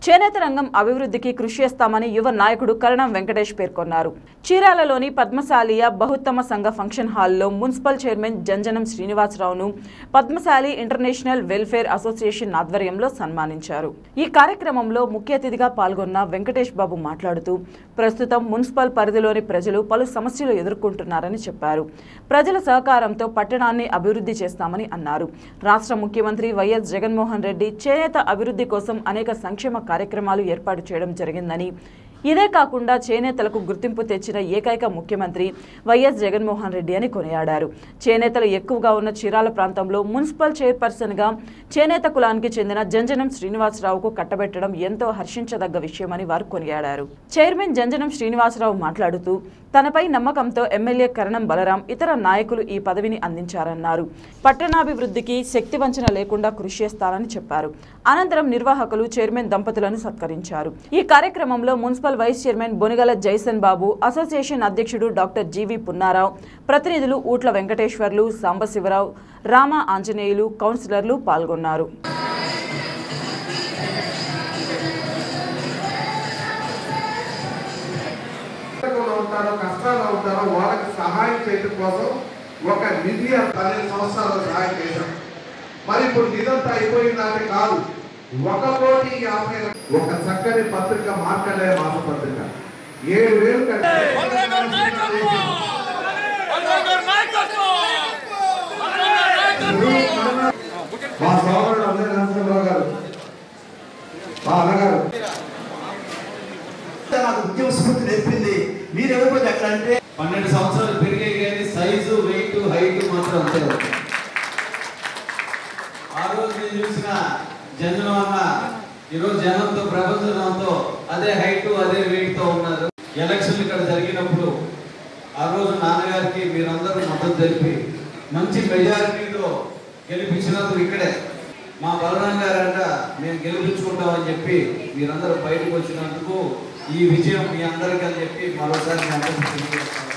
చేనేత రంగం అభివృద్ధికి కృషి చేస్తామని యువ నాయకుడు కరణం వెంకటేష్ పేర్కొన్నారు చీరాలలోని పద్మశాలియ బహుత్తమ సంఘ ఫంక్షన్ హాల్లో మున్సిపల్ చైర్మన్ జంజనం శ్రీనివాసరావును పద్మశాలి ఇంటర్నేషనల్ వెల్ఫేర్ అసోసియేషన్ ఆధ్వర్యంలో సన్మానించారు ఈ కార్యక్రమంలో ముఖ్య అతిథిగా పాల్గొన్న వెంకటేష్ బాబు మాట్లాడుతూ ప్రస్తుతం మున్సిపల్ పరిధిలోని ప్రజలు పలు సమస్యలు ఎదుర్కొంటున్నారని చెప్పారు ప్రజల సహకారంతో పట్టణాన్ని అభివృద్ధి చేస్తామని అన్నారు రాష్ట్ర ముఖ్యమంత్రి వైఎస్ జగన్మోహన్ రెడ్డి చేనేత అభివృద్ధి కోసం అనేక సంక్షేమ కార్యక్రమాలు ఏర్పాటు చేయడం జరిగిందని ఇదే కాకుండా చేనేతలకు గుర్తింపు తెచ్చిన ఏకైక ముఖ్యమంత్రి వైఎస్ జగన్మోహన్ రెడ్డి అని కొనియాడారు చేనేతలు ఎక్కువగా ఉన్న చీరాల ప్రాంతంలో మున్సిపల్ చైర్పర్సన్గా చేనేత కులానికి చెందిన జంజనం శ్రీనివాసరావుకు కట్టబెట్టడం ఎంతో హర్షించదగ్గ విషయమని వారు కొనియాడారు చైర్మన్ జంజనం శ్రీనివాసరావు మాట్లాడుతూ తనపై నమ్మకంతో ఎమ్మెల్యే కరణం బలరాం ఇతర నాయకులు ఈ పదవిని అందించారన్నారు పట్టణాభివృద్ధికి శక్తి వంచన లేకుండా కృషి చేస్తానని చెప్పారు అనంతరం నిర్వాహకులు చైర్మన్ దంపతులను సత్కరించారు ఈ కార్యక్రమంలో municipal vice chairman Bonigala Jaison Babu association అధ్యక్షుడు డాక్టర్ జీవి పున్నారావు ప్రతినిధులు ఊట్ల వెంకటేశ్వర్లు సాంబశివరావు రామ ఆంజనేయులు కౌన్సిలర్లు పాల్గొన్నారు కష్టాల్లో ఉంటారో కష్టాల్లో ఉంటారో వాళ్ళకి సహాయం చేయడం కోసం ఒక నిధి పన్నెండు సంవత్సరాలు సహాయం చేశాం మరి ఇప్పుడు నిధంతా అయిపోయిందంటే కాదు ఒక కోటి యాభై లక్ష- ఒక చక్కని పత్రిక మార్కండేయ మాస పత్రిక ఏడు వేలు కంటే మా సోదరుడు అందరి నరసింహరావు గారు మా అన్నగారు నాకు ఉద్యమ స్ఫూర్తి నేర్పింది మీరు ఎవరిపోతే ఎక్కడ అంటే పన్నెండు సంవత్సరాలు పెరిగాయి కానీ సైజు వెయిట్ హైట్ మాత్రం అంతే ఉంది. ఆ రోజు నేను చూసిన జనం అన్న ఈరోజు జనంతో ప్రపంచంతో అదే హైట్ అదే వెయిట్ తో ఉన్నారు ఎలక్షన్ ఇక్కడ జరిగినప్పుడు ఆ రోజు నాన్నగారికి మీరందరూ మద్దతు తెలిపి మంచి మెజారిటీతో గెలిపించినందుకు ఇక్కడే మా బలరాం గారంట మేము గెలిపించుకుంటామని చెప్పి మీరందరూ బయటకు వచ్చినందుకు ఈ విజయం మీ అందరికీ అని చెప్పి మరోసారి మీ అందరికీ తెలియజేస్తున్నాను.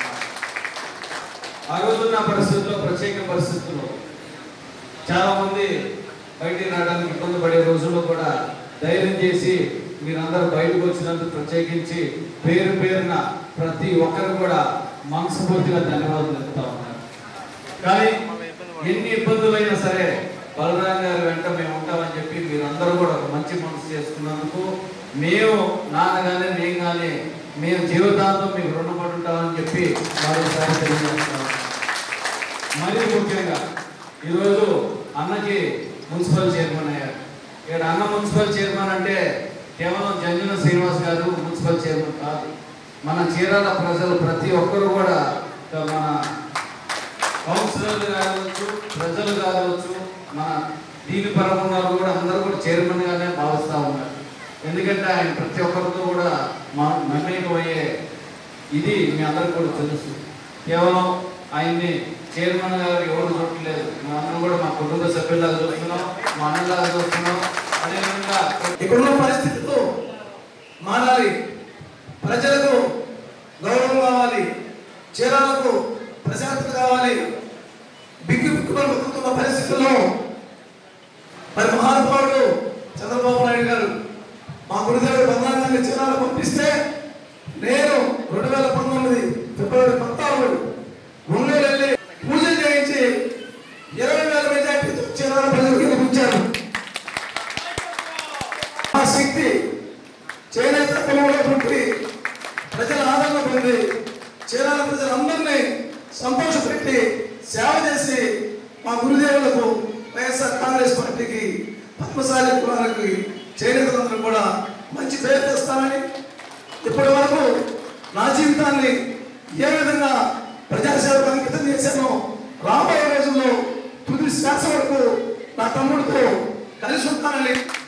ఆ రోజున్న పరిస్థితుల్లో ప్రత్యేక పరిస్థితుల్లో చాలా మంది బయటికి రావడానికి ఇబ్బంది పడే రోజుల్లో కూడా ధైర్యం చేసి మీరందరూ బయటకు వచ్చినందుకు ప్రత్యేకించి పేరు పేరున ప్రతి ఒక్కరు కూడా మనస్ఫూర్తిగా ధన్యవాదాలు చెప్తా ఉన్నారు కానీ ఎన్ని ఇబ్బందులైనా సరే బలరాం గారి వెంట మేము ఉంటామని చెప్పి మీరందరూ కూడా ఒక మంచి మనసు చేసుకున్నందుకు మేము నాన్న కానీ నేను కానీ మేము జీవితాంతం మీకు రుణపడి ఉంటామని చెప్పి మరోసారి తెలియజేస్తాం మరీ ముఖ్యంగా ఈరోజు అన్నకి మున్సిపల్ చైర్మన్ అయ్యారు ఇక్కడ అన్న మున్సిపల్ చైర్మన్ అంటే కేవలం జంజన శ్రీనివాస్ గారు మున్సిపల్ చైర్మన్ కాదు మన చీరాల ప్రజలు ప్రతి ఒక్కరు కూడా మన కౌన్సిలర్లు కావచ్చు ప్రజలు కావచ్చు మన దీని పరంగా కూడా అందరూ కూడా చైర్మన్ గానే భావిస్తా ఉన్నారు ఎందుకంటే ఆయన ప్రతి ఒక్కరితో కూడా మా మమేకమయ్యే ఇది మీ అందరికి కూడా తెలుసు కేవలం ఆయన్ని చైర్మన్ గారు ఎవరు చూడట్లేదు మా అందరం కూడా మా కుటుంబ సభ్యులాగా చూస్తున్నాం మా అన్నలాగా చూస్తున్నాం అదేవిధంగా ఇక్కడున్న పరిస్థితులు మారాలి ప్రజలకు గౌరవం కావాలి చీరాలకు ప్రశాంతత కావాలి బిక్కు బిక్కుమని బతుకుతున్న పరిస్థితుల్లో మరి మహానుభావుడు చంద్రబాబు నాయుడు గారు మా గురుదేవుడు బంగారాన్ని చీరాలు పంపిస్తే నేను రెండు వేల పంతొమ్మిది ఫిబ్రవరి పద్నాలుగు గుండెలు వెళ్ళి పూజ చేయించి ఇరవై వేల మెజార్టీతో చీరాల ప్రజలు గెలిపించారు ఆ శక్తి చేనేత కులంలో పుట్టి ప్రజల ఆదరణ పొంది చీరాల ప్రజలందరినీ సంతోషపెట్టి సేవ చేసి మా గురుదేవులకు వైఎస్ఆర్ కాంగ్రెస్ పార్టీకి పద్మశాలి కులాలకి చేనేతలందరూ కూడా మంచి పేరు తెస్తానని ఇప్పటి వరకు నా జీవితాన్ని ఏ విధంగా ప్రజాసేవకు అంకితం చేశానో రాబోయే రోజుల్లో తుది శ్వాస వరకు నా తమ్ముడితో కలిసి ఉంటానని